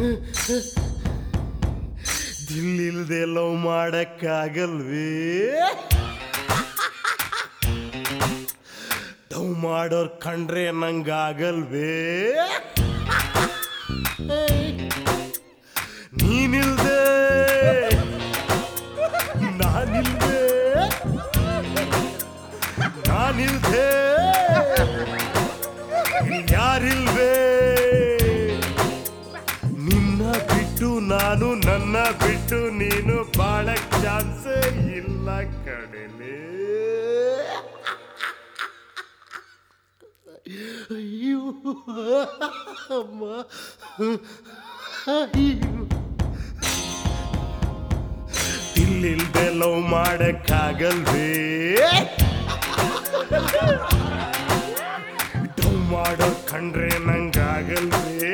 ದಿಲ್ಲಿಲ್ದೆ love ಮಾಡಕ್ಕಾಗಲ್ವೇ love ಮಾಡೋರ್ ಕಂಡ್ರೆ ನಂಗಾಗಲ್ವೇ ನೀನಿಲ್ದೆ ನಾನಿಲ್ದೆ ನಾನಿಲ್ದೆ ಯಾರಿಲ್ವೇ ನಿನ್ನ ಬಿಟ್ಟು ನಾನು ನನ್ನ ಬಿಟ್ಟು ನೀನು ಬಾಳಕ್ ಚಾನ್ಸ್ ಇಲ್ಲ ಕಡೆಲೆ ಅಯ್ಯೋ ಅಮ್ಮ ಅಯ್ಯೋ ಇಲ್ಲಿಲ್ದೆ ಲವ್ ಮಾಡಕ್ಕಾಗಲ್ವೇ ಡವ್ ಮಾಡೋ ಕಂಡ್ರೆ ನಂಗಾಗಲ್ವೇ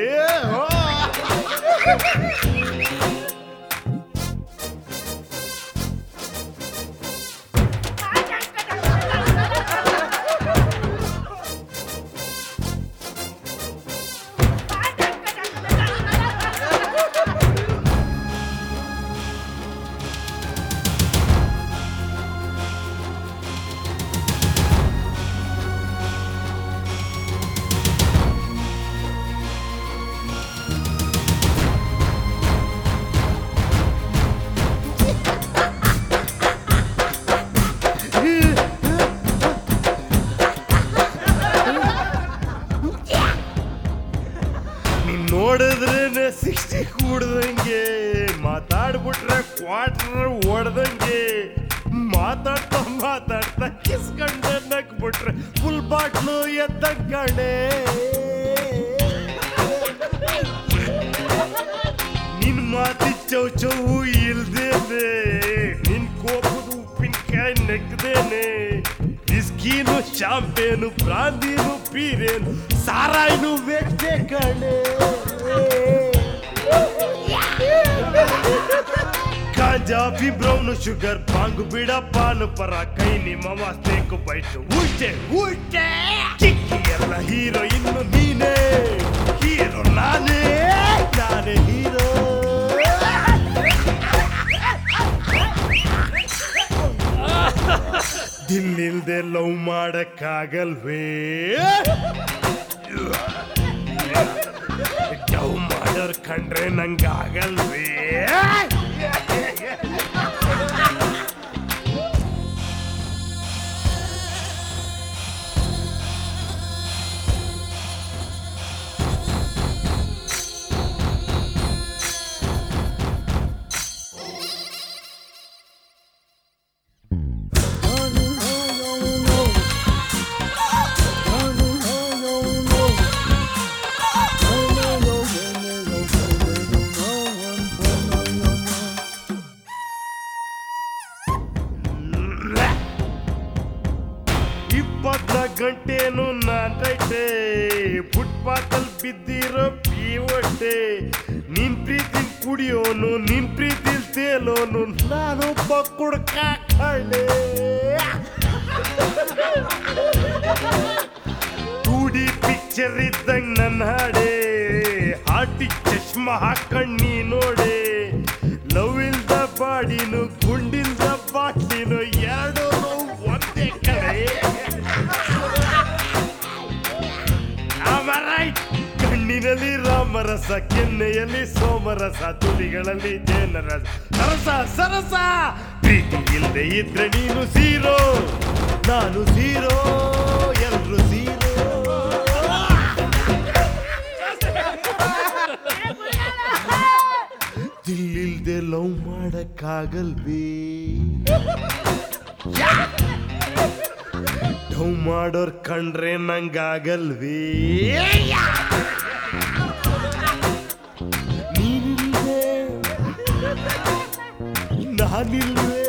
ನೀನ್ ನೋಡಿದ್ರೇನೆ ಸಿಕ್ಸ್ಟಿ ಕೂಡ್ದಂಗೆ ಮಾತಾಡ್ಬಿಟ್ರೆ ಕ್ವಾರ್ಟರ್ ಓಡ್ದಂಗೆ ಮಾತಾಡ್ತಾ ಮಾತಾಡ್ತಾ ಕಿಸ್ಕೊಂಡೆ ನಕ್ಬಿಟ್ರೆ ಫುಲ್ ಬಾಟ್ಲು ಎದ್ದ ಕಣೆ ನಿನ್ ಮಾತಿ ಚೌ ಚೌ ಇಲ್ದೇನೆ ನಿನ್ ಕೋಪದ ಉಪ್ಪಿನಕಾಯಿ ನೆಗ್ದೇನೆ ಬಿಸ್ಕೀನು ಶಾಂಪೇನು ಬ್ರಾಂದಿನು ಪೀರೇನು ಸಾರಾಯಿನು ವೆಚ್ಚೆ ಕಣೆ ಕಾಜಾಬಿ ಬ್ರೌನ್ ಶುಗರ್ ಪಾಂಗು ಬಿಡ ಪಾನು ಪರ ಕೈ ನಿಮ್ಮ ವಾಸ್ತೇಕು ಬೈಟು ಉಲ್ಟೆ ಉಲ್ಟೆ ಚಿಕ್ಕಿ ಎಲ್ಲ ಹೀರೋ ಇನ್ನು ನೀನೇ ಹೀರೋ ನಾನೇ ನಾನೇ ಹೀರೋ ದಿಲ್ಲಿಲ್ದೆ ಲವ್ ಮಾಡಕ್ಕಾಗಲ್ವೇ ಡವ್ ಮಾಡೋರ್ ಕಂಡ್ರೆ ನಂಗಾಗಲ್ವೇ ಇಪ್ಪತ್ನಾಲ್ಕು ಗಂಟೆನು ನಾಟೈತೆ ಫುಟ್ಪಾತಲ್ ಬಿದ್ದಿರೋ ಪೀವಟ್ಟೆ ನಿನ್ ಪ್ರೀತಿ ಕುಡಿಯೋನು ನಿನ್ ಪ್ರೀತಿಲ್ ತೇಲೋನು ನಾನೊಬ್ಬ ಕುಡ್ಕ ಕಳ್ಳೆ ಟೂಡಿ ಪಿಕ್ಚರ್ ಇದ್ದಂಗ್ ನನ್ನ ಹಾಡೆ ಹಾಟಿಗ್ ಚಶ್ಮಾ ಹಾಕೊಂಡ್ ನೀ ನೋಡೆ ಲವ್ ಇಲ್ದ ಬಾಡಿನು ಗುಂಡಿಲ್ದ ಬಾಟ್ಲಿನು ಎರಡು ಒಂದೇ ಕಡೆ Alright. ಕಣ್ಣಿನಲ್ಲಿ ರಾಮರಸ ಕೆನ್ನೆಯಲ್ಲಿ ಸೋಮರಸ ತುಳಿಗಳಲ್ಲಿ ಜೇನರಸ ಸರಸ ಸರಸ ಪ್ರೀತಿ ಇಲ್ಲದೆ ಇದ್ರೆ ನೀನು ಸೀರೋ ನಾನು ಸೀರೋ ಎಲ್ರು ಸೀರೋ ದಿಲ್ಲಿಲ್ದೆ ಲವ್ ಮಾಡಕ್ಕಾಗಲ್ವೇ ಡವ್ ಮಾಡೋರ್ ಕಂಡ್ರೆ ನಂಗಾಗಲ್ವೇ ನೀನಿಲ್ವೇ ನಾನಿಲ್ವೇ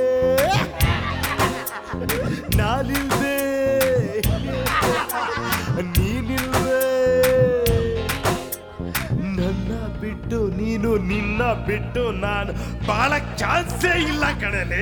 ನಾನಿಲ್ವೇ ನೀನಿಲ್ವೇ ನನ್ನ ಬಿಟ್ಟು ನೀನು ನಿನ್ನ ಬಿಟ್ಟು ನಾನು ಬಾಳ ಚಾನ್ಸೇ ಇಲ್ಲ ಕಣಲೆ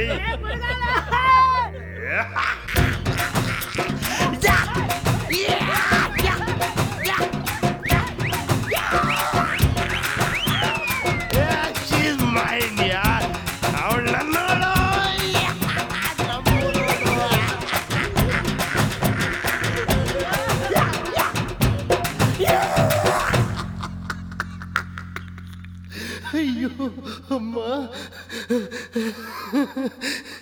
ಅಯ್ಯೋ ಅಮ್ಮ